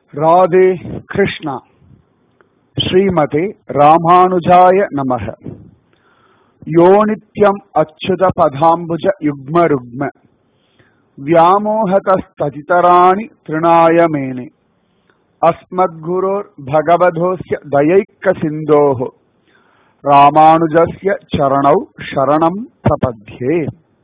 ராதே கிருஷ்ணா ஸ்ரீமதே ராமானுஜாய நமக யோ நித்யம் அச்சுத பதாம்புஜ யுக்ம ருக்ம व्यामोहतस्ततितराणि तृणाय मेने अस्मद्गुरोर्भगवधोऽस्य दयैकसिन्धोः ராமானுஜஸ்ய சரணௌ சரணம் பிரபத்யே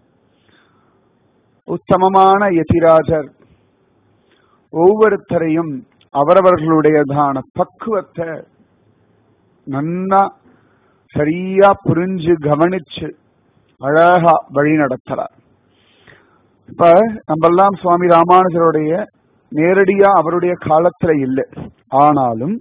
உத்தமமான யதிராஜர் ஒவ்வொருத்தரையும் அவரவர்களுடையதான பக்குவத்தை நன்னா சரியா புரிஞ்சு கவனிச்சு அழகா வழி நடத்துறார் இப்ப நம்மெல்லாம் சுவாமி ராமானுஜருடைய நேரடியா அவருடைய காலத்துல இல்லை ஆனாலும்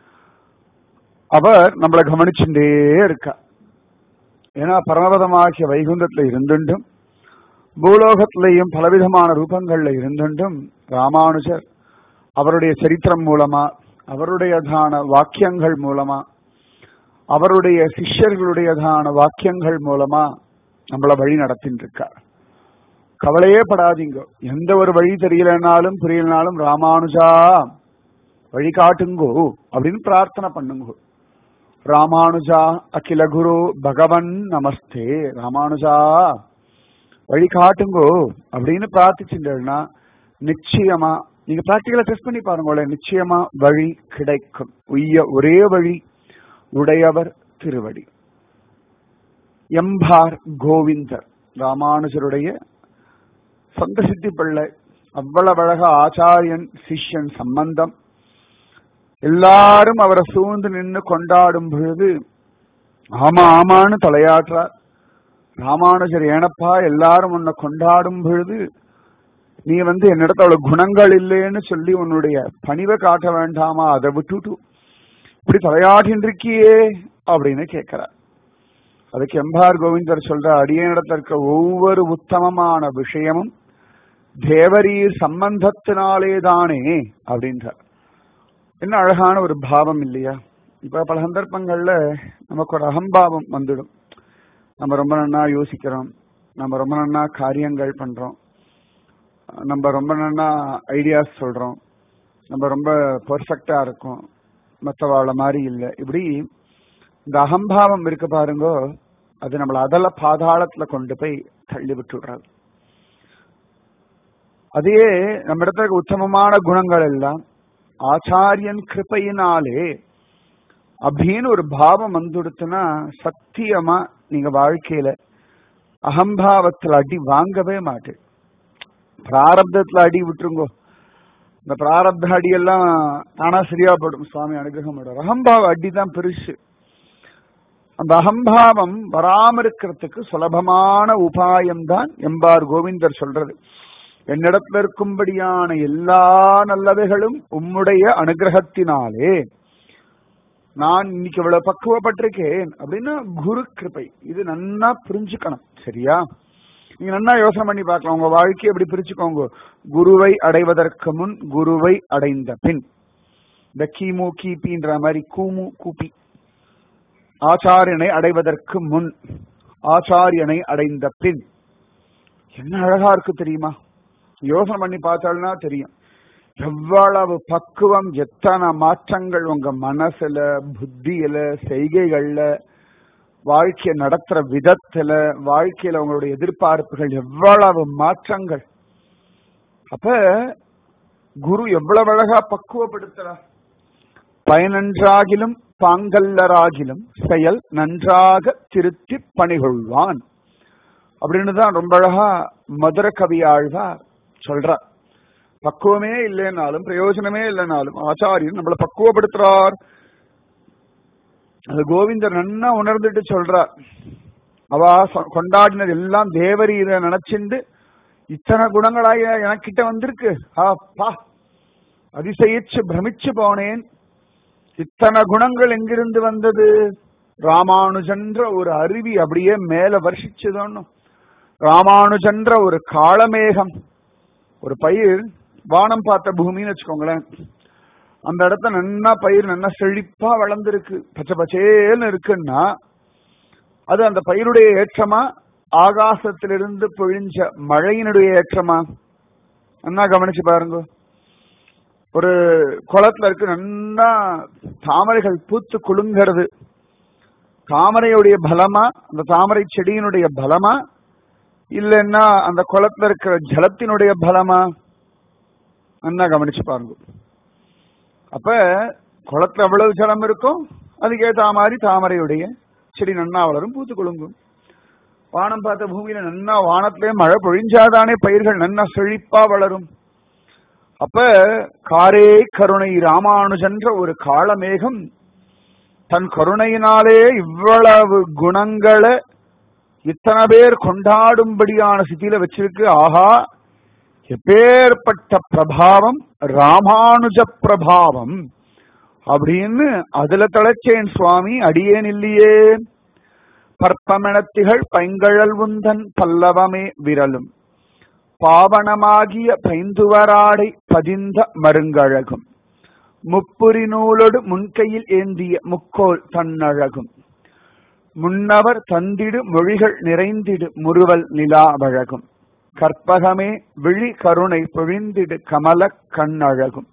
அவர் நம்மளை கவனிச்சுட்டே இருக்கா ஏன்னா பரமபதமாகிய வைகுந்தத்துல இருந்துண்டும் பூலோகத்திலையும் பலவிதமான ரூபங்கள்ல இருந்துண்டும் ராமானுஜர் அவருடைய சரித்திரம் மூலமா அவருடையதான வாக்கியங்கள் மூலமா அவருடைய சிஷ்யர்களுடையதான வாக்கியங்கள் மூலமா நம்மளை வழி நடத்தின்னு இருக்கார் கவலையே படாதீங்க எந்த ஒரு வழி தெரியலனாலும் புரியலனாலும் ராமானுஜா வழி காட்டுங்கோ அப்படின்னு பிரார்த்தனை பண்ணுங்க ராமானுஜா அகில குரு பகவன் நமஸ்தே ராமானுஜா வழி காட்டுங்கோ அப்படின்னு பிரார்த்திச்சுட்டா நிச்சயமா நீங்க பிராக்டிகலா டெஸ்ட் பண்ணி பாருங்களேன் நிச்சயமா வழி கிடைக்கும் உய்ய ஒரே வழி உடையவர் திருவடி எம்பார் கோவிந்தர் ராமானுஜருடைய சொந்த சித்தி பிள்ளை அவ்வளவு அழக ஆச்சாரியன் சிஷ்யன் சம்பந்தம் எல்லாரும் அவரை சூழ்ந்து நின்று கொண்டாடும் பொழுது ஆமா ஆமான்னு தலையாற்றார் ராமானுஜர் ஏனப்பா எல்லாரும் உன்னை கொண்டாடும் பொழுது நீ வந்து என்னிடத்த அவ்வளவு குணங்கள் இல்லைன்னு சொல்லி உன்னுடைய பணிவை காட்ட வேண்டாமா அதை விட்டுட்டு இப்படி தலையாட்டின் இருக்கியே அப்படின்னு கேட்கிறார் அதுக்கு எம்பார் கோவிந்தர் சொல்ற அடியனிடத்துல இருக்க ஒவ்வொரு உத்தமமான விஷயமும் தேவரீர் சம்பந்தத்தினாலே தானே அப்படின்றார் என்ன அழகான ஒரு பாவம் இல்லையா இப்ப பல சந்தர்ப்பங்கள்ல நமக்கு ஒரு அகம்பாவம் வந்துடும் நம்ம ரொம்ப நன்னா யோசிக்கிறோம் நம்ம ரொம்ப நன்னா காரியங்கள் பண்றோம் நம்ம ரொம்ப நன்னா ஐடியாஸ் சொல்றோம் நம்ம ரொம்ப பெர்ஃபெக்டா இருக்கும் மற்றவாழ மாதிரி இல்லை இப்படி இந்த அகம்பாவம் இருக்கு பாருங்க அது நம்மள அதல பாதாளத்துல கொண்டு போய் தள்ளி விட்டுடுறது அதே நம்ம இடத்துல உத்தமமான குணங்கள் எல்லாம் ஆச்சாரியன் கிருப்பையினாலே அப்படின்னு ஒரு பாவம் வந்துடுத்துன்னா சத்தியமா நீங்க வாழ்க்கையில அகம்பாவத்துல அடி வாங்கவே மாட்டேன் பிராரப்தத்துல அடி விட்டுருங்கோ இந்த பிராரப்த அடி எல்லாம் தானா சரியா படும் சுவாமி அனுகிரகம் அகம்பாவ அடி தான் பெருசு அந்த அகம்பாவம் வராம இருக்கிறதுக்கு சுலபமான உபாயம் தான் எம்பார் கோவிந்தர் சொல்றது என்னிடத்துல இருக்கும்படியான எல்லா நல்லவைகளும் உம்முடைய அனுகிரகத்தினாலே நான் இன்னைக்கு இவ்வளவு பக்குவப்பட்டிருக்கேன் அப்படின்னு குரு கிருப்பை இது நன்னா புரிஞ்சுக்கணும் சரியா நீங்க நன்னா யோசனை பண்ணி பார்க்கலாம் உங்க வாழ்க்கையை எப்படி பிரிச்சுக்கோங்க குருவை அடைவதற்கு முன் குருவை அடைந்த பின் இந்த கிமு கிபின்ற மாதிரி கூமு கூப்பி ஆச்சாரியனை அடைவதற்கு முன் ஆச்சாரியனை அடைந்த பின் என்ன அழகா இருக்கு தெரியுமா யோசனை பண்ணி பார்த்தால்னா தெரியும் எவ்வளவு பக்குவம் எத்தனை மாற்றங்கள் உங்க மனசுல புத்தியில செய்கைகள்ல வாழ்க்கைய நடத்துற விதத்துல வாழ்க்கையில உங்களுடைய எதிர்பார்ப்புகள் எவ்வளவு மாற்றங்கள் அப்ப குரு எவ்வளவு அழகா பக்குவப்படுத்துறார் பயனன்றாகிலும் பாங்கல்லராகிலும் செயல் நன்றாக திருத்தி பணிகொள்வான் அப்படின்னு தான் ரொம்ப அழகா மதுர கவி ஆழ்வார் சொல்றார் பக்குவமே இல்லைனாலும் பிரயோஜனமே இல்லைனாலும் ஆச்சாரியன் நம்மளை பக்குவப்படுத்துறார் அது கோவிந்தர் நன்னா உணர்ந்துட்டு சொல்றார் அவா கொண்டாடினது எல்லாம் தேவரீர நினைச்சுண்டு இத்தனை குணங்களாக எனக்கிட்ட வந்திருக்கு அப்பா அதிசயிச்சு பிரமிச்சு போனேன் இத்தனை குணங்கள் எங்கிருந்து வந்தது ராமானுஜன்ற ஒரு அருவி அப்படியே மேல வருஷிச்சதுன்னு ராமானுஜன்ற ஒரு காளமேகம் ஒரு பயிர் வானம் பார்த்த பூமின்னு வச்சுக்கோங்களேன் அந்த இடத்த நன்னா பயிர் நல்லா செழிப்பா வளர்ந்துருக்கு பச்சை பச்சேன்னு இருக்குன்னா அது அந்த பயிருடைய ஏற்றமா ஆகாசத்திலிருந்து பொழிஞ்ச மழையினுடைய ஏற்றமா நல்லா கவனிச்சு பாருங்க ஒரு குளத்துல இருக்கு நன்னா தாமரைகள் பூத்து குலுங்கிறது தாமரையுடைய பலமா அந்த தாமரை செடியினுடைய பலமா இல்லைன்னா அந்த குளத்துல இருக்கிற ஜலத்தினுடைய பலமா நல்லா கவனிச்சு பாருங்க அப்ப குளத்துல எவ்வளவு ஜலம் இருக்கும் அதுக்கேத்த மாதிரி தாமரையுடைய செடி நன்னா வளரும் பூத்து குலுங்கும் வானம் பார்த்த பூமியில நன்னா வானத்திலே மழை பொழிஞ்சாதானே பயிர்கள் நன்னா செழிப்பா வளரும் அப்ப காரே கருணை ராமானுஜன்ற ஒரு காளமேகம் தன் கருணையினாலே இவ்வளவு குணங்களை இத்தனை பேர் கொண்டாடும்படியான சித்தியில வச்சிருக்கு ஆஹா எப்பேற்பட்ட பிரபாவம் ராமானுஜ பிரபாவம் அப்படின்னு அதுல தலைச்சேன் சுவாமி அடியேன் இல்லையே பற்பமெனத்திகள் பைங்கழல் உந்தன் பல்லவமே விரலும் பாவனமாகிய பைந்துவராடை பதிந்த மருங்கழகும் முப்புரி நூலோடு முன்கையில் ஏந்திய முக்கோல் தன்னழகும் முன்னவர் தந்திடு மொழிகள் நிறைந்திடு முறுவல் நிலாவழகும் கற்பகமே விழி கருணை பொழிந்திடு கமல கண்ணழகும்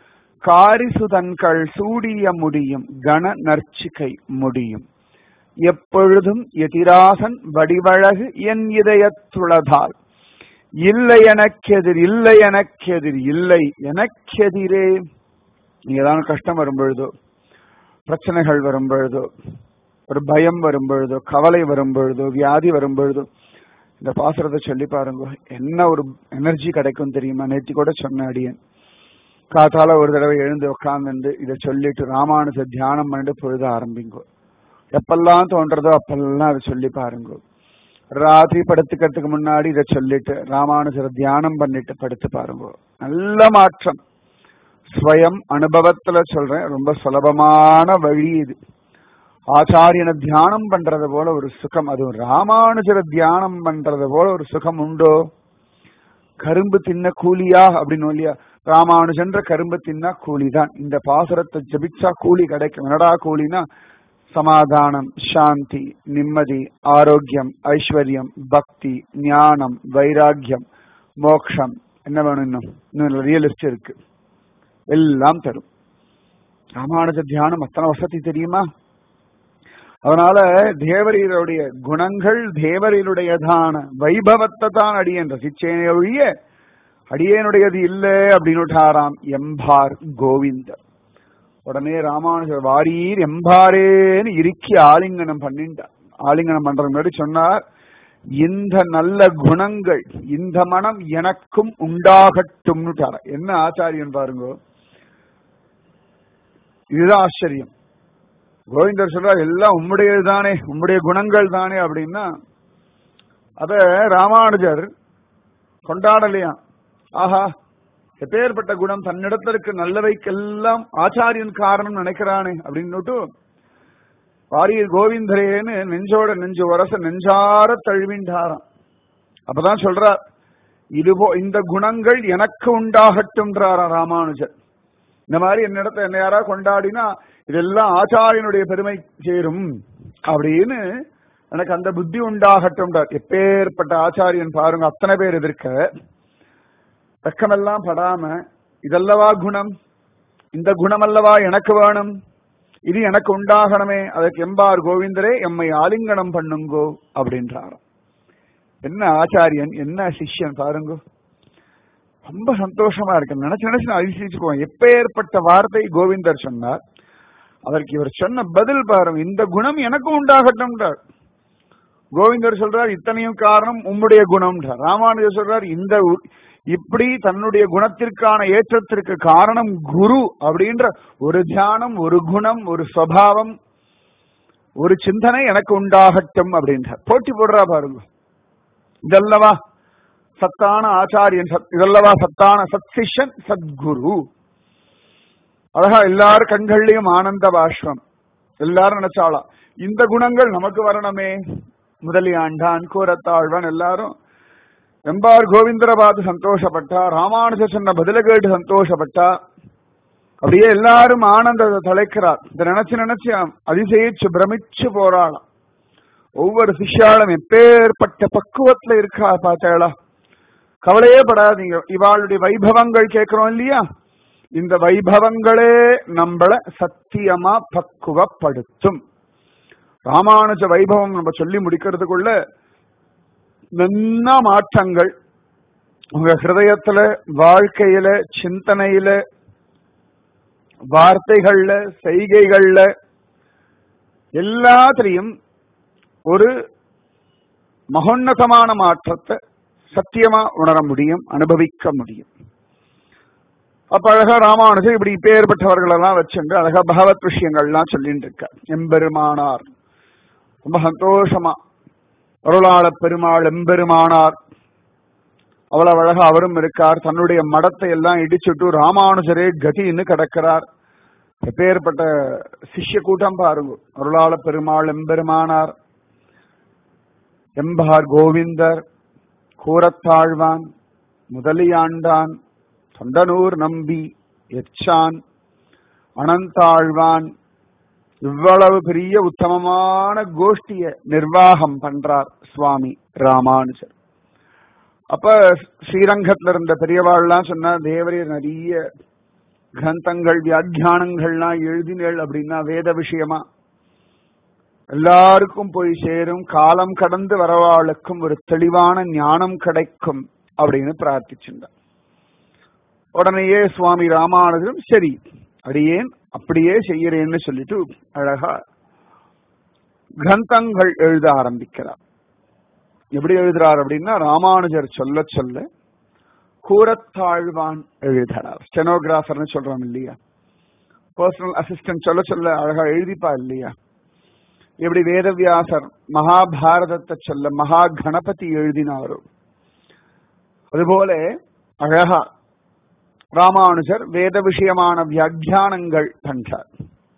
காரிசுதன்கள் சூடிய முடியும் கன நர்ச்சிகை முடியும் எப்பொழுதும் எதிராசன் வடிவழகு என் இதயத்துளதால் இல்லை எனக்கெதிர் இல்லை எனக்கெதிர் இல்லை எனக்கெதிரே ஏதாவது கஷ்டம் வரும் பொழுதோ பிரச்சனைகள் வரும் பொழுதோ ஒரு பயம் வரும் பொழுதோ கவலை வரும் பொழுதோ வியாதி வரும் பொழுதோ இந்த பாசுரத்தை சொல்லி பாருங்க என்ன ஒரு எனர்ஜி கிடைக்கும் தெரியுமா நேத்தி கூட சொன்ன அடியன் காத்தால ஒரு தடவை எழுந்து உட்கார்ந்து இதை சொல்லிட்டு ராமானுஜ தியானம் பண்ணிட்டு பொழுத ஆரம்பிங்கோ எப்பெல்லாம் தோன்றதோ அப்பெல்லாம் அதை சொல்லி பாருங்க ராத்திரி படுத்துக்கிறதுக்கு முன்னாடி இதை சொல்லிட்டு ராமானுஜரை தியானம் பண்ணிட்டு படுத்து பாருங்க நல்ல மாற்றம் ஸ்வயம் அனுபவத்துல சொல்றேன் ரொம்ப சுலபமான வழி இது ஆச்சாரியனை தியானம் பண்றது போல ஒரு சுகம் அதுவும் ராமானுஜரை தியானம் பண்றது போல ஒரு சுகம் உண்டோ கரும்பு தின்ன கூலியா அப்படின்னு இல்லையா ராமானுஜன்ற கரும்பு தின்னா கூலி தான் இந்த பாசுரத்தை ஜபிச்சா கூலி கிடைக்கும் என்னடா கூலினா சமாதானம் சாந்தி நிம்மதி ஆரோக்கியம் ஐஸ்வர்யம் பக்தி ஞானம் வைராக்கியம் மோக்ஷம் என்ன வேணும் இன்னும் இன்னும் நிறைய லிஸ்ட் இருக்கு எல்லாம் தரும் ராமானுஜ தியானம் அத்தனை வசதி தெரியுமா அதனால தேவரீருடைய குணங்கள் தேவரீருடையதான வைபவத்தை தான் அடியேன் ரசிச்சேனே ஒழிய அடியேனுடையது இல்லை அப்படின்னு விட்டாராம் எம்பார் கோவிந்தர் உடனே ராமானுஜர் வாரீர் எம்பாரேன்னு இறுக்கி ஆலிங்கனம் பண்ணிட்டார் ஆலிங்கனம் பண்றது முன்னாடி சொன்னார் இந்த நல்ல குணங்கள் இந்த மனம் எனக்கும் உண்டாகட்டும்னு என்ன ஆச்சாரியன் பாருங்க இதுதான் ஆச்சரியம் கோவிந்தர் சொல்றார் எல்லாம் உம்முடையது தானே உம்முடைய குணங்கள் தானே அப்படின்னா அத ராமானுஜர் கொண்டாடலையா ஆஹா எப்பேற்பட்ட குணம் தன்னிடத்திற்கு நல்லவைக்கெல்லாம் ஆச்சாரியன் காரணம் நினைக்கிறானே அப்படின்னுட்டு வாரியர் கோவிந்தரேன்னு நெஞ்சோட நெஞ்சு வரச நெஞ்சார தழுவின்றாராம் அப்பதான் சொல்றார் இதுபோ இந்த குணங்கள் எனக்கு உண்டாகட்டும்ன்றாரா ராமானுஜர் இந்த மாதிரி என்னிடத்த என்ன யாரா கொண்டாடினா இதெல்லாம் ஆச்சாரியனுடைய பெருமை சேரும் அப்படின்னு எனக்கு அந்த புத்தி உண்டாகட்டும் எப்பேற்பட்ட ஆச்சாரியன் பாருங்க அத்தனை பேர் எதிர்க்க வெக்கமெல்லாம் படாம இதல்லவா குணம் இந்த குணம் அல்லவா எனக்கு வேணும் இது எனக்கு உண்டாகணுமே அதற்கு எம்பார் கோவிந்தரே எம்மை ஆலிங்கனம் பண்ணுங்கோ அப்படின்றாராம் என்ன ஆச்சாரியன் என்ன சிஷ்யன் பாருங்க ரொம்ப சந்தோஷமா இருக்கு நினைச்சு நினைச்சு நான் அதிசயிச்சுக்குவோம் எப்பேற்பட்ட வார்த்தை கோவிந்தர் சொன்னார் அதற்கு இவர் சொன்ன பதில் பாருங்க இந்த குணம் எனக்கும் உண்டாகட்டும்ன்றார் கோவிந்தர் சொல்றார் இத்தனையும் காரணம் உம்முடைய குணம் ராமானுஜர் சொல்றார் இந்த இப்படி தன்னுடைய குணத்திற்கான ஏற்றத்திற்கு காரணம் குரு அப்படின்ற ஒரு தியானம் ஒரு குணம் ஒரு சுவாவம் ஒரு சிந்தனை எனக்கு உண்டாகட்டும் அப்படின்றார் போட்டி போடுறா பாருங்க இதல்லவா சத்தான ஆச்சாரியன் சத் இதல்லவா சத்தான சத் சிஷ்யன் சத்குரு அழகா எல்லார் கண்கள்லயும் ஆனந்த பாஷ்பம் எல்லாரும் நினைச்சாலாம் இந்த குணங்கள் நமக்கு வரணுமே முதலியாண்டான் கூரத்தாழ்வன் எல்லாரும் எம்பார் கோவிந்தரை பார்த்து சந்தோஷப்பட்டா ராமானுஜ சொன்ன பதில கேட்டு சந்தோஷப்பட்டா அப்படியே எல்லாரும் ஆனந்தத்தை தலைக்கிறார் இதை நினைச்சு நினைச்சு அதிசயிச்சு பிரமிச்சு போறாளாம் ஒவ்வொரு சிஷ்யாலும் எப்பேற்பட்ட பக்குவத்துல இருக்கா பார்த்தாளா கவலையே படாதீங்க இவாளுடைய வைபவங்கள் கேட்கிறோம் இல்லையா இந்த வைபவங்களே நம்மள சத்தியமா பக்குவப்படுத்தும் ராமானுஜ வைபவம் நம்ம சொல்லி முடிக்கிறதுக்குள்ள நல்ல மாற்றங்கள் உங்க ஹிருதயத்துல வாழ்க்கையில சிந்தனையில வார்த்தைகள்ல செய்கைகள்ல எல்லாத்திலையும் ஒரு மகோன்னதமான மாற்றத்தை சத்தியமா உணர முடியும் அனுபவிக்க முடியும் அப்ப அழகா ராமானுஜர் இப்படி இப்பேற்பட்டவர்கள் எல்லாம் வச்சுட்டு அழகா பகவத் விஷயங்கள்லாம் சொல்லிட்டு இருக்க எம்பெருமானார் ரொம்ப சந்தோஷமா அருளாள பெருமாள் எம்பெருமானார் அவ்வளவு அழகா அவரும் இருக்கார் தன்னுடைய மடத்தை எல்லாம் இடிச்சுட்டு ராமானுஜரே கதின்னு கிடக்கிறார் எப்பேற்பட்ட சிஷ்ய கூட்டம் பாருங்க அருளாள பெருமாள் எம்பெருமானார் எம்பார் கோவிந்தர் கூரத்தாழ்வான் முதலியாண்டான் தொண்டனூர் நம்பி எச்சான் அனந்தாழ்வான் இவ்வளவு பெரிய உத்தமமான கோஷ்டிய நிர்வாகம் பண்றார் சுவாமி ராமானுஜர் அப்ப ஸ்ரீரங்கத்துல இருந்த பெரியவாள்லாம் சொன்னா தேவரீர் நிறைய கிரந்தங்கள் வியாக்கியானங்கள்லாம் எழுதினேள் அப்படின்னா வேத விஷயமா எல்லாருக்கும் போய் சேரும் காலம் கடந்து வரவாளுக்கும் ஒரு தெளிவான ஞானம் கிடைக்கும் அப்படின்னு பிரார்த்திச்சிருந்தார் உடனேயே சுவாமி ராமானுஜரும் சரி அடியேன் அப்படியே செய்யறேன்னு சொல்லிட்டு அழகா கிரந்தங்கள் எழுத ஆரம்பிக்கிறார் எப்படி எழுதுறார் அப்படின்னா ராமானுஜர் சொல்ல சொல்ல கூரத்தாழ்வான் எழுதுறார் ஸ்டெனோகிராஃபர்னு சொல்றோம் இல்லையா பர்சனல் அசிஸ்டன்ட் சொல்ல சொல்ல அழகா எழுதிப்பா இல்லையா எப்படி வேதவியாசர் மகாபாரதத்தை சொல்ல மகா கணபதி எழுதினாரோ அதுபோல அழகா ராமானுஜர் வேத விஷயமான வியாக்கியானங்கள் பண்றார்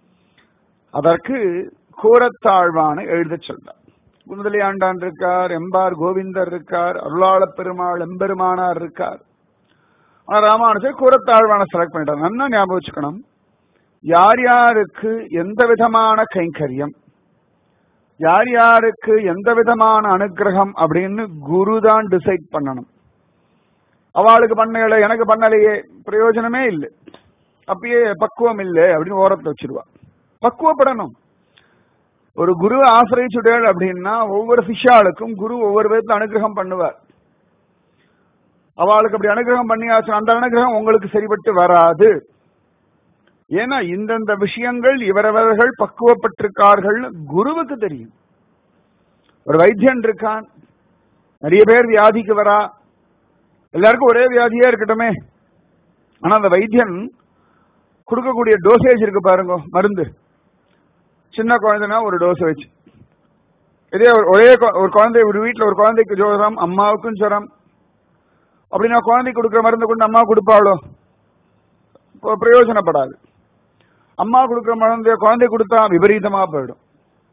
அதற்கு கூரத்தாழ்வான எழுத சொல்றார் குந்தலியாண்டான் இருக்கார் எம்பார் கோவிந்தர் இருக்கார் அருளாள பெருமாள் எம்பெருமானார் இருக்கார் ஆனா ராமானுஜர் கூரத்தாழ்வான செலக்ட் பண்ணிட்டார் நல்லா ஞாபகம் வச்சுக்கணும் யார் யாருக்கு எந்த விதமான கைங்கரியம் யார் யாருக்கு எந்த விதமான அனுகிரகம் அப்படின்னு குரு தான் டிசைட் பண்ணணும் அவளுக்கு பண்ணல எனக்கு பண்ணலையே பிரயோஜனமே இல்லை அப்பயே பக்குவம் இல்லை அப்படின்னு ஓரத்தை வச்சிருவா பக்குவப்படணும் ஒரு குரு ஆசிரியச்சுடல் அப்படின்னா ஒவ்வொரு சிஷ்யாளுக்கும் குரு ஒவ்வொரு விதத்துல அனுகிரகம் பண்ணுவார் அவளுக்கு அப்படி அனுகிரகம் பண்ணியாச்சு அந்த அனுகிரகம் உங்களுக்கு சரிபட்டு வராது ஏன்னா இந்தந்த விஷயங்கள் இவரவர்கள் பக்குவப்பட்டிருக்கார்கள் குருவுக்கு தெரியும் ஒரு வைத்தியன் இருக்கான் நிறைய பேர் வியாதிக்கு வரா எல்லாருக்கும் ஒரே வியாதியா இருக்கட்டுமே ஆனா அந்த வைத்தியன் கொடுக்கக்கூடிய டோசேஜ் இருக்கு பாருங்க மருந்து சின்ன குழந்தைனா ஒரு டோஸ் வச்சு இதே ஒரே ஒரு குழந்தை ஒரு வீட்டில் ஒரு குழந்தைக்கு ஜுரம் அம்மாவுக்கும் ஜுரம் அப்படின்னா குழந்தைக்கு கொடுக்குற மருந்து கொண்டு அம்மா கொடுப்பாளோ பிரயோஜனப்படாது அம்மா கொடுக்குற மருந்து குழந்தை கொடுத்தா விபரீதமா போயிடும்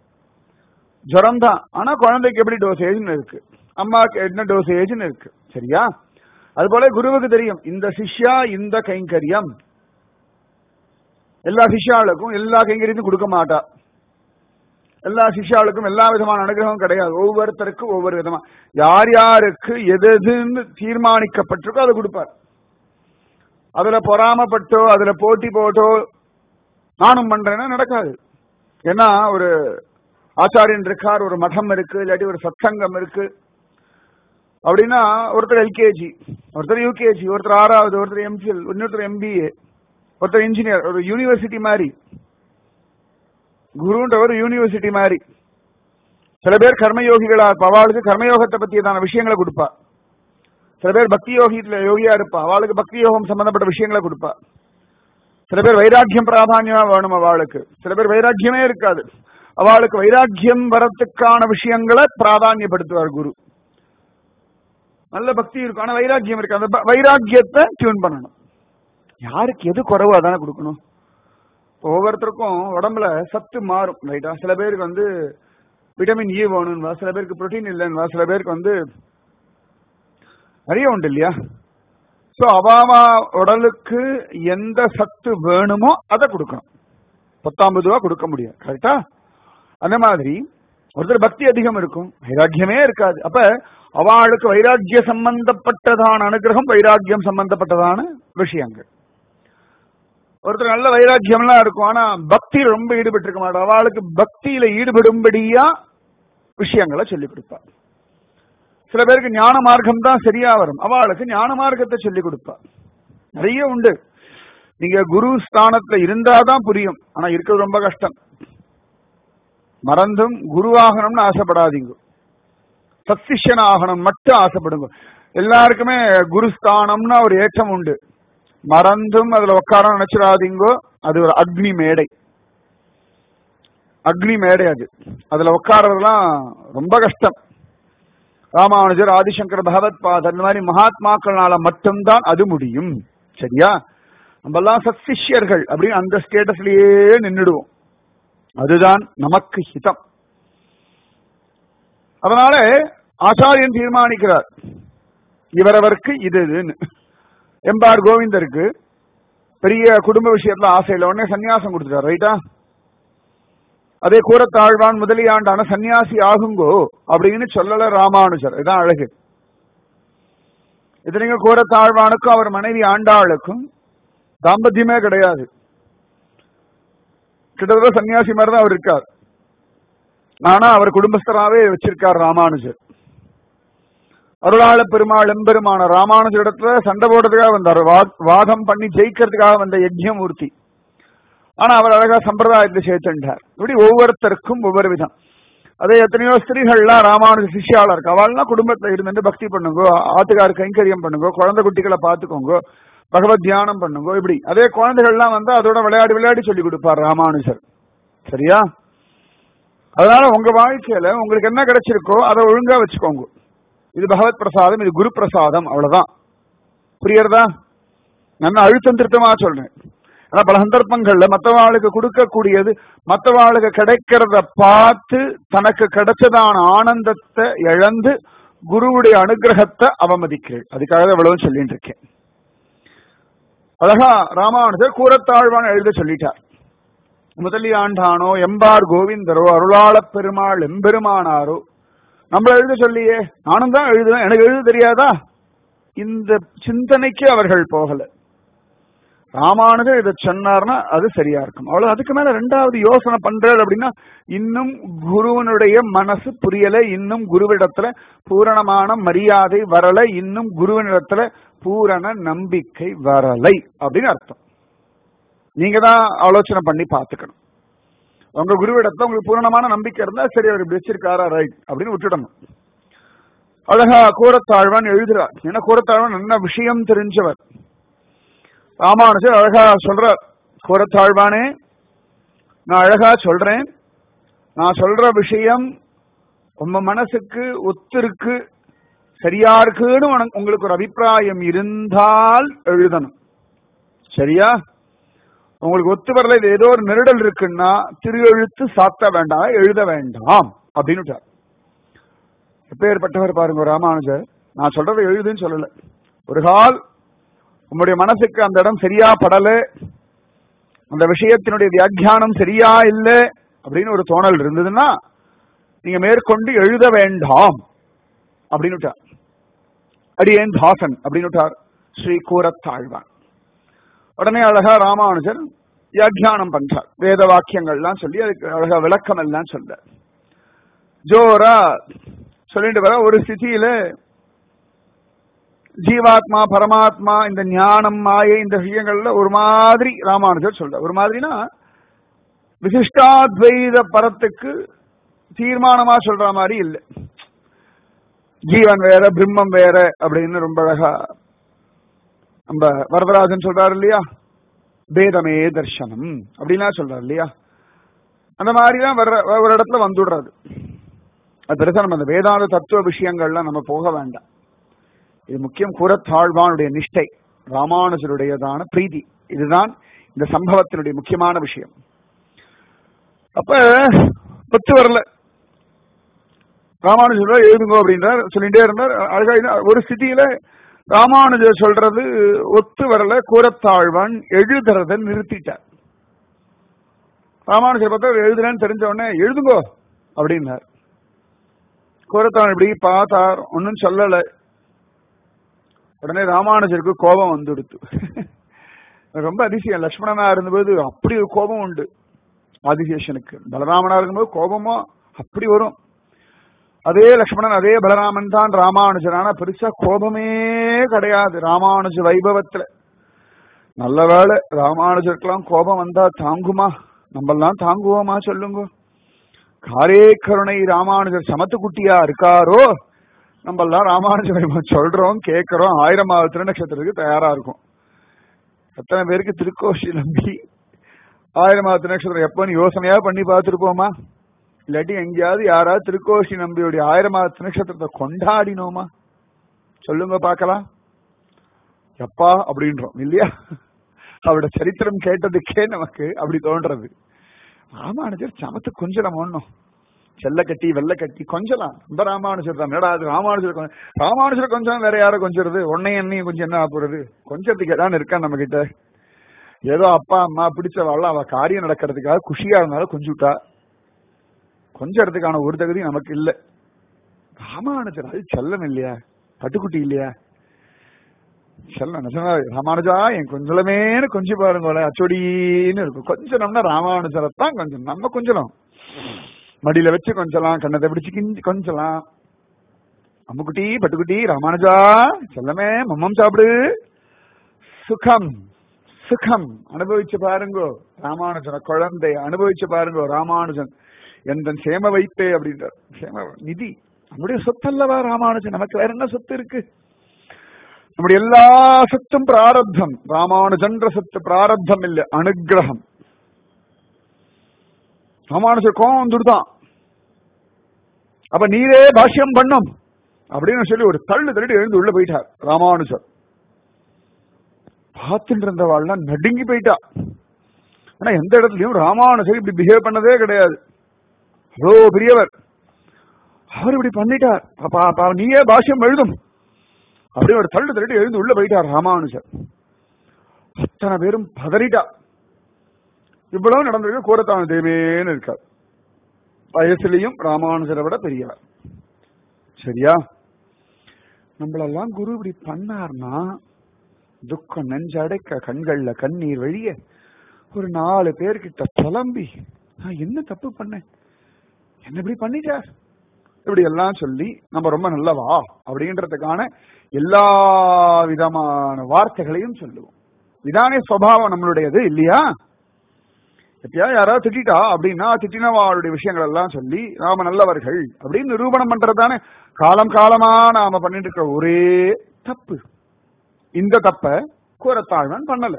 ஜுரம் தான் ஆனா குழந்தைக்கு எப்படி டோசேஜ்னு இருக்கு அம்மாவுக்கு என்ன டோசேஜ்னு இருக்கு சரியா அது போல குருவுக்கு தெரியும் இந்த சிஷ்யா இந்த கைங்கரியம் எல்லா சிஷ்யாளுக்கும் எல்லா கைங்கரியத்தையும் கொடுக்க மாட்டா எல்லா சிஷ்யாளுக்கும் எல்லா விதமான அனுகிரகம் கிடையாது ஒவ்வொருத்தருக்கும் ஒவ்வொரு விதமா யார் யாருக்கு எது எதுன்னு தீர்மானிக்கப்பட்டிருக்கோ அதை கொடுப்பார் அதுல பொறாமப்பட்டோ அதுல போட்டி போட்டோ நானும் பண்றேன்னா நடக்காது ஏன்னா ஒரு ஆச்சாரியன் இருக்கார் ஒரு மடம் இருக்கு இல்லாட்டி ஒரு சத்சங்கம் இருக்கு அப்படின்னா ஒருத்தர் எல்கேஜி ஒருத்தர் யூகேஜி ஒருத்தர் ஆறாவது ஒருத்தர் எம்ஃபில் இன்னொருத்தர் எம்பிஏ ஒருத்தர் இன்ஜினியர் ஒரு யூனிவர்சிட்டி மாதிரி குருன்ற ஒரு யூனிவர்சிட்டி மாதிரி சில பேர் கர்மயோகிகளா இருப்பா அவளுக்கு கர்மயோகத்தை பத்தியதான விஷயங்களை கொடுப்பா சில பேர் பக்தி யோகியில யோகியா இருப்பா அவளுக்கு பக்தி யோகம் சம்பந்தப்பட்ட விஷயங்களை கொடுப்பா சில பேர் வைராக்கியம் பிராதானியமா வேணும் அவளுக்கு சில பேர் வைராக்கியமே இருக்காது அவளுக்கு வைராக்கியம் வரத்துக்கான விஷயங்களை பிராதானியப்படுத்துவார் குரு நல்ல பக்தி இருக்கும் ஆனா வைராக்கியம் இருக்கு அந்த வைராக்கியத்தை டியூன் பண்ணணும் யாருக்கு எது குறவு அதானே கொடுக்கணும் ஒவ்வொருத்தருக்கும் உடம்புல சத்து மாறும் ரைட்டா சில பேருக்கு வந்து விட்டமின் இ வேணும்வா சில பேருக்கு புரோட்டீன் இல்லைன்னுவா சில பேருக்கு வந்து நிறைய உண்டு இல்லையா ஸோ அவாவா உடலுக்கு எந்த சத்து வேணுமோ அதை கொடுக்கணும் பத்தாம் ரூபா கொடுக்க முடியாது கரெக்டா அந்த மாதிரி ஒருத்தர் பக்தி அதிகம் இருக்கும் வைராக்கியமே இருக்காது அப்ப அவளுக்கு வைராக்கிய சம்பந்தப்பட்டதான அனுகிரகம் வைராக்கியம் சம்பந்தப்பட்டதான விஷயங்கள் ஒருத்தர் நல்ல வைராக்கியம்லாம் இருக்கும் ஆனா பக்தி ரொம்ப ஈடுபட்டு இருக்க மாட்டா அவளுக்கு பக்தியில ஈடுபடும்படியா விஷயங்களை சொல்லிக் கொடுப்பா சில பேருக்கு ஞான மார்க்கம் தான் சரியா வரும் அவளுக்கு ஞான மார்க்கத்தை சொல்லிக் கொடுப்பா நிறைய உண்டு நீங்க குரு ஸ்தானத்துல இருந்தாதான் புரியும் ஆனா இருக்கிறது ரொம்ப கஷ்டம் மறந்தும் குருவாகணும்னு ஆசைப்படாதீங்க சத்சிஷ்யன் ஆகணும் மட்டும் ஆசைப்படுங்க எல்லாருக்குமே குருஸ்தானம்னு ஒரு ஏற்றம் உண்டு மறந்தும் அதுல உட்கார நினைச்சிடாதீங்கோ அது ஒரு அக்னி மேடை அக்னி மேடை அது அதுல உட்காரதெல்லாம் ரொம்ப கஷ்டம் ராமானுஜர் ஆதிசங்கர் பகவத் பாதர் இந்த மாதிரி மகாத்மாக்கள்னால மட்டும்தான் அது முடியும் சரியா நம்ம எல்லாம் சத்சிஷ்யர்கள் அப்படின்னு அந்த ஸ்டேட்டஸ்லயே நின்றுடுவோம் அதுதான் நமக்கு ஹிதம் அதனால ஆச்சாரியன் தீர்மானிக்கிறார் இவரவருக்கு இது இதுன்னு எம்பார் கோவிந்தருக்கு பெரிய குடும்ப விஷயத்துல ஆசை இல்லை உடனே சன்னியாசம் கொடுத்துட்டார் ரைட்டா அதே கூறத்தாழ்வான் முதலியாண்டான சன்னியாசி ஆகுங்கோ அப்படின்னு சொல்லல ராமானுஜர் இதான் அழகு இது நீங்க கூறத்தாழ்வானுக்கும் அவர் மனைவி ஆண்டாளுக்கும் தாம்பத்தியமே கிடையாது கிட்டத்தட்ட சன்னியாசி மாதிரி தான் அவர் இருக்கார் ஆனா அவர் குடும்பஸ்தராவே வச்சிருக்கார் ராமானுஜர் அருளாள பெருமாள் எம்பெருமான ராமானுஜரிடத்துல சண்டை போடுறதுக்காக வந்தார் வா- வாதம் பண்ணி ஜெயிக்கிறதுக்காக வந்த யஜ்யமூர்த்தி ஆனா அவர் அழகா சம்பிரதாயத்தை சேர்த்துட்டார் இப்படி ஒவ்வொருத்தருக்கும் ஒவ்வொரு விதம் அதே எத்தனையோ ஸ்திரீகள்லாம் ராமானுஜ சிஷ்யாளா இருக்கு அவள்லாம் குடும்பத்துல இருந்துட்டு பக்தி பண்ணுங்க ஆத்துக்கார் கைங்கரியம் பண்ணுங்க குழந்தை குட்டிகளை பார்த்துக்கோங்க பகவத் தியானம் பண்ணுங்க இப்படி அதே குழந்தைகள்லாம் வந்து அதோட விளையாடி விளையாடி சொல்லி கொடுப்பார் ராமானுஜர் சரியா அதனால உங்க வாழ்க்கையில உங்களுக்கு என்ன கிடைச்சிருக்கோ அதை ஒழுங்கா வச்சுக்கோங்க இது பகவத் பிரசாதம் இது குரு பிரசாதம் அவ்வளவுதான் புரியறதா நான் அழுத்தம் திருத்தமா சொல்றேன் ஆனா பல சந்தர்ப்பங்கள்ல மத்தவாளுக்கு கொடுக்கக்கூடியது மத்தவாளுக்கு கிடைக்கிறத பார்த்து தனக்கு கிடைச்சதான ஆனந்தத்தை இழந்து குருவுடைய அனுகிரகத்தை அவமதிக்கிறேன் அதுக்காக தான் இவ்வளவு சொல்லிட்டு இருக்கேன் அழகா ராமானுஜர் கூறத்தாழ்வான் எழுத சொல்லிட்டார் முதலியாண்டானோ எம்பார் கோவிந்தரோ அருளாளப் பெருமாள் எம்பெருமானாரோ நம்மள எழுத சொல்லியே நானும் தான் எழுதுவேன் எனக்கு எழுத தெரியாதா இந்த சிந்தனைக்கு அவர்கள் போகல ராமானுஜர் இதை சொன்னார்னா அது சரியா இருக்கும் அவ்வளவு அதுக்கு மேல ரெண்டாவது யோசனை பண்றது அப்படின்னா இன்னும் குருவனுடைய மனசு புரியல இன்னும் குருவிடத்துல பூரணமான மரியாதை வரல இன்னும் குருவனிடத்துல பூரண நம்பிக்கை வரலை அப்படின்னு அர்த்தம் நீங்க தான் ஆலோசனை பண்ணி பார்த்துக்கணும் உங்க குருவிடத்துல உங்களுக்கு பூரணமான நம்பிக்கை இருந்தா சரி அவர் இப்படி வச்சிருக்காரா ரைட் அப்படின்னு விட்டுடணும் அழகா கூறத்தாழ்வான் எழுதுறார் ஏன்னா கூறத்தாழ்வான் நல்ல விஷயம் தெரிஞ்சவர் ராமானுஜர் அழகா சொல்றார் கூறத்தாழ்வானே நான் அழகா சொல்றேன் நான் சொல்ற விஷயம் உங்க மனசுக்கு ஒத்திருக்கு சரியா இருக்குன்னு உனக்கு- உங்களுக்கு ஒரு அபிப்பிராயம் இருந்தால் எழுதணும் சரியா உங்களுக்கு ஒத்து வரல இது ஏதோ ஒரு நெருடல் இருக்குன்னா திரு எழுத்து சாத்த வேண்டாம் எழுத வேண்டாம் அப்படின்னு எப்பேற்பட்டவர் பாருங்க ராமானுஜர் நான் சொல்றதை எழுதுன்னு சொல்லல ஒரு கால் உங்களுடைய மனசுக்கு அந்த இடம் சரியா படல அந்த விஷயத்தினுடைய வியாக்கியானம் சரியா இல்ல அப்படின்னு ஒரு தோணல் இருந்ததுன்னா நீங்க மேற்கொண்டு எழுத வேண்டாம் அப்படின்னு அடியேன் தாசன் அப்படின்னு ஸ்ரீ கூரத்தாழ்வான் உடனே அழகா ராமானுஜர் வியாக்கியானம் பண்றார் வேத வாக்கியங்கள்லாம் சொல்லி அதுக்கு அழகா விளக்கம் எல்லாம் சொல்ற ஜோரா சொல்லிட்டு வர ஒரு ஸ்திதியில ஜீவாத்மா பரமாத்மா இந்த ஞானம் மாயை இந்த விஷயங்கள்ல ஒரு மாதிரி ராமானுஜர் சொல்ற ஒரு மாதிரினா விசிஷ்டாத்வைத பரத்துக்கு தீர்மானமா சொல்ற மாதிரி இல்லை ஜீவன் வேற பிரம்மம் வேற அப்படின்னு ரொம்ப அழகா நம்ம வரதராஜன் சொல்றாரு இல்லையா பேதமே தர்சனம் அப்படின்னா சொல்றாரு இல்லையா அந்த மாதிரிதான் வர்ற ஒரு இடத்துல வந்துடுறது அது பெருசா நம்ம அந்த வேதாந்த தத்துவ விஷயங்கள்லாம் நம்ம போக வேண்டாம் இது முக்கியம் கூறத்தாழ்வானுடைய நிஷ்டை ராமானுஜருடையதான பிரீதி இதுதான் இந்த சம்பவத்தினுடைய முக்கியமான விஷயம் அப்ப பத்து வரல ராமானுஜர் எழுதுங்க அப்படின்றார் சொல்லிட்டே இருந்தார் அழகா இருந்தார். ஒரு ஸ்திதியில ராமானுஜர் சொல்றது ஒத்து வரல கூறத்தாழ்வான் எழுதுறத நிறுத்திட்டார் ராமானுஜர் பார்த்தா அவர் எழுதுறேன்னு தெரிஞ்ச உடனே எழுதுங்கோ அப்படின்னார் கூறத்தாழ்வான் இப்படி பார்த்தார் ஒன்னும் சொல்லல உடனே ராமானுஜருக்கு கோபம் வந்துடுத்து ரொம்ப அதிசயம் லக்ஷ்மணனா இருந்தபோது அப்படி ஒரு கோபம் உண்டு ஆதிசேஷனுக்கு பலராமனா இருக்கும்போது கோபமோ அப்படி வரும் அதே லக்ஷ்மணன் அதே பலராமன் தான் ராமானுஜன் ஆனா பெருசா கோபமே கிடையாது ராமானுஜ வைபவத்துல நல்ல வேளை ராமானுஜருக்கெல்லாம் கோபம் வந்தா தாங்குமா நம்மெல்லாம் தாங்குவோமா சொல்லுங்க காரே கருணை ராமானுஜர் சமத்து குட்டியா இருக்காரோ நம்ம எல்லாம் ராமானுஜ வைபவம் சொல்றோம் கேட்கிறோம் ஆயிரமாவது திருநட்சத்திரத்துக்கு தயாரா இருக்கும் எத்தனை பேருக்கு திருக்கோஷி நம்பி ஆயிரமாவது திருநட்சத்திரம் எப்போன்னு யோசனையா பண்ணி பார்த்துருப்போமா இல்லாட்டி எங்கேயாவது யாராவது திருக்கோஷி நம்பியுடைய ஆயிரமாவது திருநட்சத்திரத்தை கொண்டாடினோமா சொல்லுங்க பார்க்கலாம் எப்பா அப்படின்றோம் இல்லையா அவரோட சரித்திரம் கேட்டதுக்கே நமக்கு அப்படி தோன்றது ராமானுஜர் சமத்து கொஞ்சலம் ஒண்ணும் செல்ல கட்டி வெள்ள கட்டி கொஞ்சலாம் ரொம்ப ராமானுஜர் தான் என்னடா அது ராமானுஜர் கொஞ்சம் ராமானுஜர் கொஞ்சம் வேற யாரை கொஞ்சிருது உன்னையும் என்னையும் கொஞ்சம் என்ன போறது கொஞ்சத்துக்கு ஏதாவது இருக்கா நம்ம கிட்ட ஏதோ அப்பா அம்மா பிடிச்சவாள் அவ காரியம் நடக்கிறதுக்காக குஷியா இருந்தாலும் கொஞ்சிவிட்டா கொஞ்சறதுக்கான ஒரு தகுதி நமக்கு இல்ல ராமானுஜர் அது செல்லம் இல்லையா பட்டுக்குட்டி இல்லையா செல்லம் நிஜமா ராமானுஜா என் கொஞ்சலமேனு கொஞ்சி பாருங்க அச்சொடின்னு இருக்கும் கொஞ்சம்னா ராமானுஜரத்தான் கொஞ்சம் நம்ம கொஞ்சலாம் மடியில வச்சு கொஞ்சலாம் கண்ணத்தை பிடிச்சு கிஞ்சி கொஞ்சலாம் அம்முக்குட்டி பட்டுக்குட்டி ராமானுஜா செல்லமே மம்மம் சாப்பிடு சுகம் சுகம் அனுபவிச்சு பாருங்கோ ராமானுஜன குழந்தை அனுபவிச்சு பாருங்கோ ராமானுஜன் எந்த சேம வைப்பே அப்படின்றார் சேம நிதி நம்முடைய சொத்தல்லவா ராமானுஜன் நமக்கு வேற என்ன சொத்து இருக்கு நம்முடைய எல்லா சொத்தும் பிராரப்தம் ராமானுஜன்ற சொத்து பிராரப்தம் இல்ல அனுகிரகம் ராமானுஜர் கோபம் வந்துடுதான் அப்ப நீரே பாஷ்யம் பண்ணும் அப்படின்னு சொல்லி ஒரு தள்ளு தள்ளிட்டு எழுந்து உள்ள போயிட்டார் ராமானுஜர் பார்த்துட்டு இருந்தவாள்லாம் நடுங்கி போயிட்டா ஆனா எந்த இடத்துலயும் ராமானுஜர் இப்படி பிஹேவ் பண்ணதே கிடையாது அவ்வளோ பெரியவர் அவர் இப்படி பண்ணிட்டார் அப்பா அப்பா நீயே பாஷ்யம் எழுதும் அப்படியே ஒரு தள்ளு தள்ளிட்டு எழுந்து உள்ள போயிட்டார் ராமானுஜர் அத்தனை பேரும் பதறிட்டா இவ்வளவு நடந்திருக்கு கூரத்தான தேவேன்னு இருக்கார் வயசுலயும் ராமானுஜரை விட பெரியவர் சரியா நம்மளெல்லாம் குரு இப்படி பண்ணார்னா துக்கம் நெஞ்சடைக்க கண்கள்ல கண்ணீர் வழிய ஒரு நாலு பேர்கிட்ட புலம்பி நான் என்ன தப்பு பண்ணேன் என்ன இப்படி பண்ணிட்டார் இப்படி எல்லாம் சொல்லி நம்ம ரொம்ப நல்லவா அப்படின்றதுக்கான எல்லா விதமான வார்த்தைகளையும் சொல்லுவோம் இதானே சுவாவம் நம்மளுடையது இல்லையா எப்பயா யாராவது திட்டா அப்படின்னா திட்டினவாளுடைய விஷயங்கள் எல்லாம் சொல்லி நாம நல்லவர்கள் அப்படின்னு நிரூபணம் பண்றதுதானே காலம் காலமா நாம பண்ணிட்டு இருக்க ஒரே தப்பு இந்த தப்ப கூறத்தாழ்வன் பண்ணல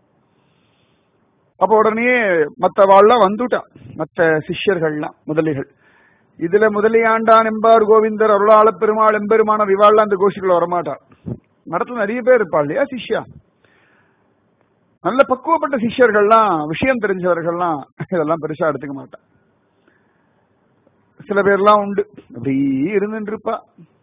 அப்ப உடனே மத்த வாள்லாம் வந்துட்டா மத்த சிஷ்யர்கள்லாம் முதலிகள் இதுல முதலியாண்டான் எம்பார் கோவிந்தர் அருளாள பெருமாள் எம்பெருமான விவாள்லாம் அந்த கோஷிக்குள்ள வரமாட்டார் மடத்துல நிறைய பேர் இருப்பா இல்லையா சிஷ்யா நல்ல பக்குவப்பட்ட சிஷ்யர்கள்லாம் விஷயம் தெரிஞ்சவர்கள்லாம் இதெல்லாம் பெருசா எடுத்துக்க மாட்டான் சில பேர்லாம் உண்டு அப்படி இருந்துட்டு இருப்பா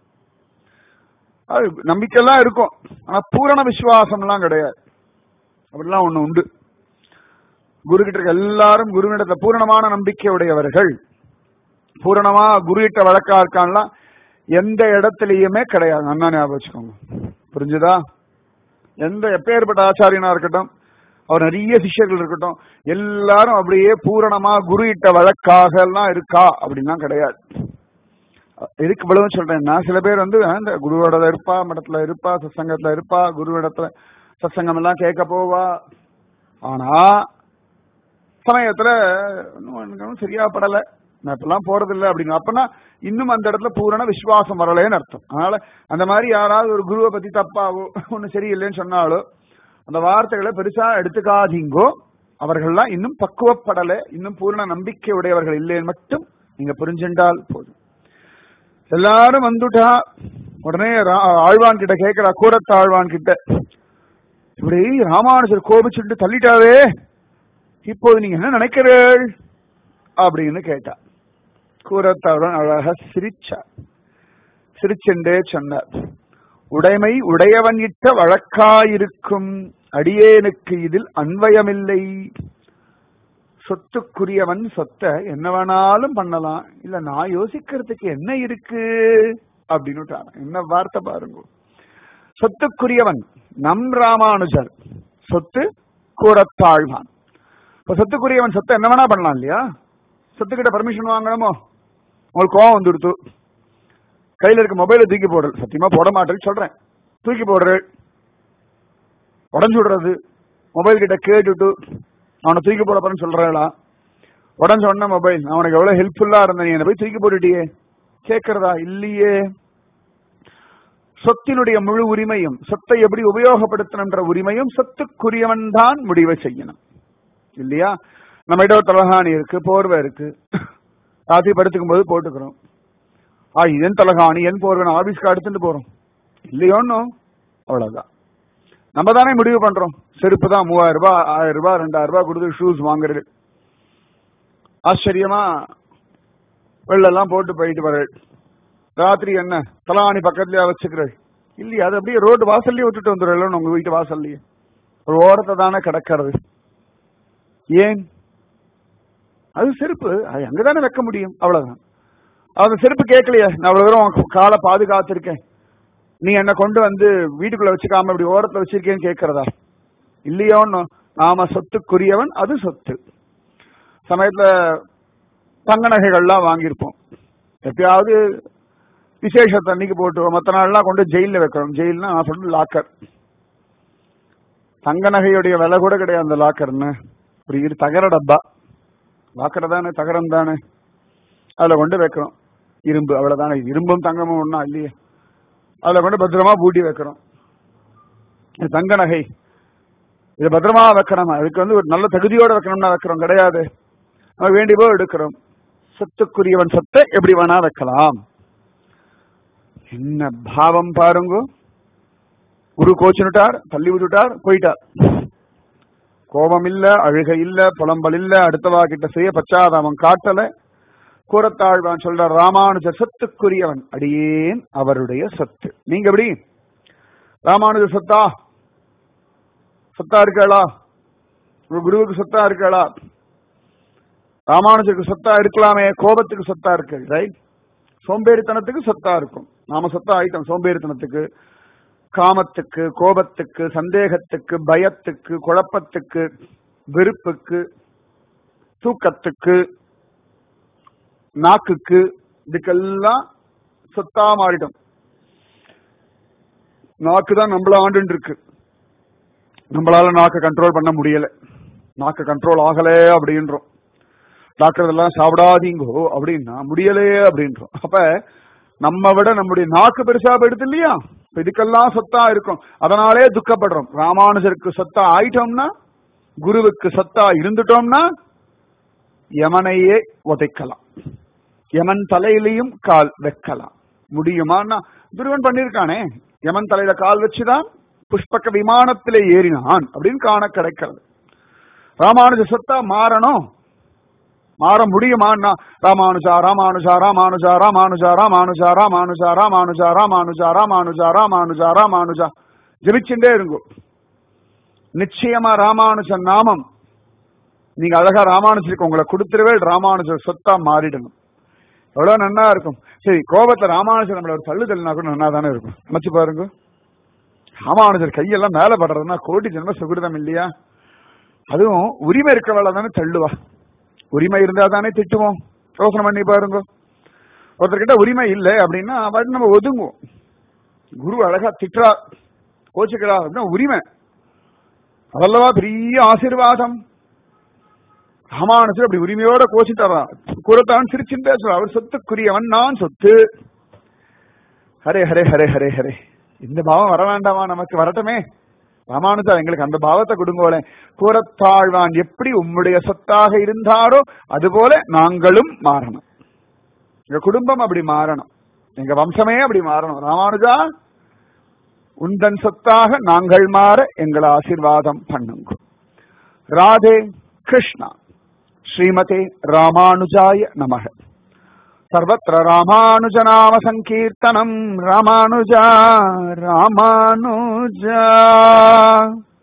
அது நம்பிக்கைலாம் இருக்கும் ஆனா பூரண விசுவாசம்லாம் கிடையாது அப்படிலாம் ஒண்ணு உண்டு குரு கிட்ட இருக்க எல்லாரும் குருவிடத்துல பூரணமான நம்பிக்கை உடையவர்கள் பூரணமா குரு கிட்ட வழக்கா இருக்கான்லாம் எந்த இடத்துலயுமே கிடையாது அண்ணா ஞாபகம் வச்சுக்கோங்க புரிஞ்சுதா எந்த எப்பேற்பட்ட ஆச்சாரியனா இருக்கட்டும் அவர் நிறைய சிஷ்யர்கள் இருக்கட்டும் எல்லாரும் அப்படியே பூரணமா குரு இட்ட வழக்காக எல்லாம் இருக்கா அப்படின்லாம் கிடையாது எதுக்கு இவ்வளவு சொல்றேன்னா சில பேர் வந்து இந்த குருவோட இருப்பா மடத்துல இருப்பா சத்சங்கத்துல இருப்பா குருவிடத்துல சத்சங்கம் எல்லாம் கேட்க போவா ஆனா சமயத்துல இன்னும் சரியா படல நான் இப்பெல்லாம் போறது இல்லை அப்படிங்க அப்பனா இன்னும் அந்த இடத்துல பூரண விசுவாசம் வரலைன்னு அர்த்தம் அதனால அந்த மாதிரி யாராவது ஒரு குருவை பத்தி தப்பாவோ ஒண்ணு சரியில்லைன்னு சொன்னாலோ அந்த வார்த்தைகளை பெருசா எடுத்துக்காதீங்கோ அவர்கள்லாம் இன்னும் பக்குவப்படல இன்னும் பூர்ண நம்பிக்கை உடையவர்கள் இல்லைன்னு மட்டும் நீங்க புரிஞ்சுண்டால் போதும் எல்லாரும் வந்துட்டா உடனே ஆழ்வான் கிட்ட கேட்கிறா கூரத்த ஆழ்வான் கிட்ட இப்படி ராமானுஜர் கோபிச்சுட்டு தள்ளிட்டாவே இப்போது நீங்க என்ன நினைக்கிறீர்கள் அப்படின்னு கேட்டா கூரத்தாழ்வான் அழகா சிரிச்சா சிரிச்சென்றே சொன்னார் உடைமை உடையவன் இட்ட வழக்காயிருக்கும் அடியேனுக்கு இதில் அன்வயமில்லை சொத்துக்குரியவன் சொத்தை என்ன வேணாலும் பண்ணலாம் இல்ல நான் யோசிக்கிறதுக்கு என்ன இருக்கு அப்படின்னு என்ன வார்த்தை பாருங்க சொத்துக்குரியவன் நம் ராமானுஜர் சொத்து கூறத்தாழ்வான் இப்ப சொத்துக்குரியவன் சொத்தை என்ன வேணா பண்ணலாம் இல்லையா சொத்துக்கிட்ட பர்மிஷன் வாங்கணுமோ உங்களுக்கு கோவம் வந்துடுத்து கையில இருக்க மொபைலை தூக்கி போடுறது சத்தியமா போட மாட்டேன்னு சொல்றேன் தூக்கி போடுறது உடஞ்சு விடுறது மொபைல் கிட்ட கேட்டுட்டு அவனை தூக்கி போட போறேன்னு சொல்றா உடஞ்ச உடனே மொபைல் அவனுக்கு எவ்வளவு ஹெல்ப்ஃபுல்லா இருந்த நீ என்ன போய் தூக்கி போட்டுட்டியே கேட்கறதா இல்லையே சொத்தினுடைய முழு உரிமையும் சொத்தை எப்படி உபயோகப்படுத்தணுன்ற உரிமையும் சொத்துக்குரியவன் தான் முடிவை செய்யணும் இல்லையா நம்ம கிட்ட ஒரு தலகாணி இருக்கு போர்வை இருக்கு ராத்திரி படுத்துக்கும் போது போட்டுக்கிறோம் ஆ இதன் தலகாணி என் போர்வை ஆபீஸ்க்கு எடுத்துட்டு போறோம் இல்லையோன்னு அவ்வளவுதான் நம்ம தானே முடிவு பண்றோம் செருப்பு தான் மூவாயிரம் ரூபாய் ஆயிரம் ரூபாய் ரெண்டாயிரம் ரூபாய் கொடுத்து ஷூஸ் வாங்குறது ஆச்சரியமா வெள்ளெல்லாம் போட்டு போயிட்டு வர ராத்திரி என்ன தலாணி பக்கத்துலயே வச்சுக்கிறது இல்லையா அது அப்படியே ரோடு வாசல்லயே விட்டுட்டு வந்துடுறோம் உங்க வீட்டு வாசல்லயே ஒரு ஓரத்தை தானே கிடக்கிறது ஏன் அது செருப்பு அது அங்கதானே வைக்க முடியும் அவ்வளவுதான் அந்த செருப்பு கேட்கலையே நான் அவ்வளவு தூரம் காலை பாதுகாத்திருக்கேன் நீ என்ன கொண்டு வந்து வீட்டுக்குள்ள வச்சுக்காம இப்படி ஓரத்துல வச்சிருக்கேன்னு கேட்கறதா இல்லையோன்னு நாம சொத்துக்குரியவன் அது சொத்து சமயத்துல தங்க நகைகள்லாம் வாங்கியிருப்போம் எப்பயாவது விசேஷத்தை அன்னைக்கு போட்டு மற்ற நாள்லாம் கொண்டு ஜெயில வைக்கிறோம் ஜெயில்னா நான் சொல்றது லாக்கர் தங்க நகையுடைய விலை கூட கிடையாது அந்த லாக்கர்னு ஒரு இரு தகர டப்பா லாக்கர் தானே தகரம் தானே அதுல கொண்டு வைக்கிறோம் இரும்பு அவ்வளவுதானே இரும்பும் தங்கமும் ஒன்னா இல்லையே அதுல கொண்டு பத்திரமா பூட்டி வைக்கிறோம் இது தங்க நகை இது பத்திரமா வைக்கணும் அதுக்கு வந்து ஒரு நல்ல தகுதியோட வைக்கணும்னா வைக்கிறோம் கிடையாது நம்ம வேண்டி போய் எடுக்கிறோம் சொத்துக்குரியவன் சொத்தை எப்படி வேணா வைக்கலாம் என்ன பாவம் பாருங்க குரு கோச்சுனுட்டார் தள்ளி விட்டுட்டார் போயிட்டார் கோபம் இல்ல அழுகை இல்ல புலம்பல் இல்ல அடுத்தவா கிட்ட செய்ய பச்சாதாபம் காட்டல கூறத்தாழ்வான் சொல்றார் ராமானுஜ சொத்துக்குரியவன் அடியேன் அவருடைய சொத்து நீங்க எப்படி ராமானுஜ சொத்தா சொத்தா இருக்காளா உங்க குருவுக்கு சொத்தா இருக்காளா ராமானுஜருக்கு சொத்தா இருக்கலாமே கோபத்துக்கு சொத்தா இருக்கு ரைட் சோம்பேறித்தனத்துக்கு சொத்தா இருக்கும் நாம சொத்தா ஆயிட்டோம் சோம்பேறித்தனத்துக்கு காமத்துக்கு கோபத்துக்கு சந்தேகத்துக்கு பயத்துக்கு குழப்பத்துக்கு வெறுப்புக்கு தூக்கத்துக்கு நாக்குக்கு இதுக்கெல்லாம் சொத்தா மாறிடும் நாக்கு தான் நம்மள ஆண்டு இருக்கு நம்மளால நாக்க கண்ட்ரோல் பண்ண முடியல நாக்கு கண்ட்ரோல் ஆகல அப்படின்றோம் டாக்டர் இதெல்லாம் சாப்பிடாதீங்கோ அப்படின்னா முடியலையே அப்படின்றோம் அப்ப நம்ம விட நம்முடைய நாக்கு பெருசா போயிடுது இல்லையா இப்ப இதுக்கெல்லாம் சொத்தா இருக்கும் அதனாலே துக்கப்படுறோம் ராமானுஜருக்கு சொத்தா ஆயிட்டோம்னா குருவுக்கு சொத்தா இருந்துட்டோம்னா யமனையே உதைக்கலாம் யமன் தலையிலையும் கால் வைக்கலாம் முடியுமான்னா துருவன் பண்ணிருக்கானே யமன் தலையில கால் வச்சுதான் புஷ்பக விமானத்திலே ஏறினான் அப்படின்னு காண கிடைக்கிறது ராமானுஜ சொத்தா மாறணும் மாற முடியுமான்னா ராமானுஜா ராமானுஜா ராமானுஜா ராமானுஜா ராமானுஜா ராமானுஜா ராமானுஜா ராமானுஜா ராமானுஜா ராமானுஜா ராமானுஜா ஜெபிச்சுட்டே இருங்கோ நிச்சயமா ராமானுஜ நாமம் நீங்க அழகா ராமானுஜருக்கு உங்களை கொடுத்துருவே ராமானுஜர் சொத்தா மாறிடணும் எவ்வளவு நன்னா இருக்கும் சரி கோபத்துல ராமானுஜர் நம்மள ஒரு தள்ளுதல்னா கூட நன்னா தானே இருக்கும் நினைச்சு பாருங்க ராமானுஜர் கையெல்லாம் மேல படுறதுன்னா கோடி ஜென்ம சுகிருதம் இல்லையா அதுவும் உரிமை இருக்கிறவள தானே தள்ளுவா உரிமை இருந்தா தானே திட்டுவோம் யோசனை பண்ணி பாருங்க ஒருத்தர்கிட்ட உரிமை இல்லை அப்படின்னா அவன் நம்ம ஒதுங்குவோம் குரு அழகா திட்டுறா கோச்சுக்கிறா அப்படின்னா உரிமை அதல்லவா பெரிய ஆசீர்வாதம் ராமானுஜர் அப்படி உரிமையோட கோச்சிட்டாரா கூறத்தான் சிரிச்சுட்டே சொல்ற அவர் சொத்துக்குரியவன் நான் சொத்து ஹரே ஹரே ஹரே ஹரே ஹரே இந்த பாவம் வர வேண்டாமா நமக்கு வரட்டுமே ராமானுஜா எங்களுக்கு அந்த பாவத்தை கொடுங்கோலே கூறத்தாழ்வான் எப்படி உம்முடைய சொத்தாக இருந்தாரோ அதுபோல நாங்களும் மாறணும் எங்க குடும்பம் அப்படி மாறணும் எங்க வம்சமே அப்படி மாறணும் ராமானுஜா உந்தன் சொத்தாக நாங்கள் மாற எங்களை ஆசீர்வாதம் பண்ணுங்க ராதே கிருஷ்ணா ஸ்ரீமதே ராமானுஜாய நமக सर्वत्र रामानुजनाम सङ्कीर्तनम् रामानुजा रामानुजा